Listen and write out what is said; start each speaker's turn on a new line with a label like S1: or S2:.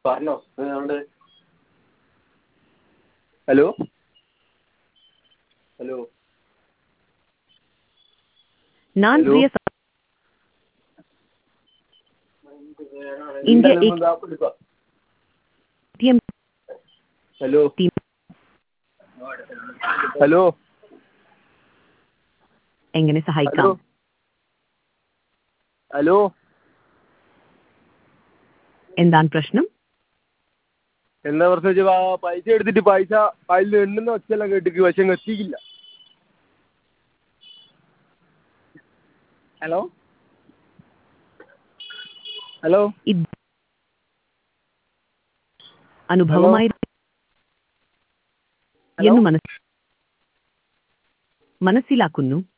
S1: പറഞ്ഞോ അതുകൊണ്ട് hello hello
S2: ഞാൻ
S1: ഹലോ?
S2: പ്രിയ സ- ഇന്ത്യ एक ATM
S1: ഹലോ
S2: ടീം
S1: ഹലോ
S2: എങ്ങനെ
S1: ഹലോ
S2: സഹായിക്കാം
S1: ഹലോ
S2: എന്താണ് പ്രശ്നം
S1: എന്താ പ്രശ്നം വെച്ചാൽ പൈസ എടുത്തിട്ട് പൈസ അതിൽ എണ്ണുന്ന ഒച്ചയെല്ലാം കേട്ടിട്ട് പക്ഷെ അങ്ങ് എത്തിക്കില്ല ഹലോ ഹലോ
S2: ഇത് അനുഭവമായി
S1: ഹലോ
S2: എന്ന് മനസ് മനസ്സിലാക്കുന്നു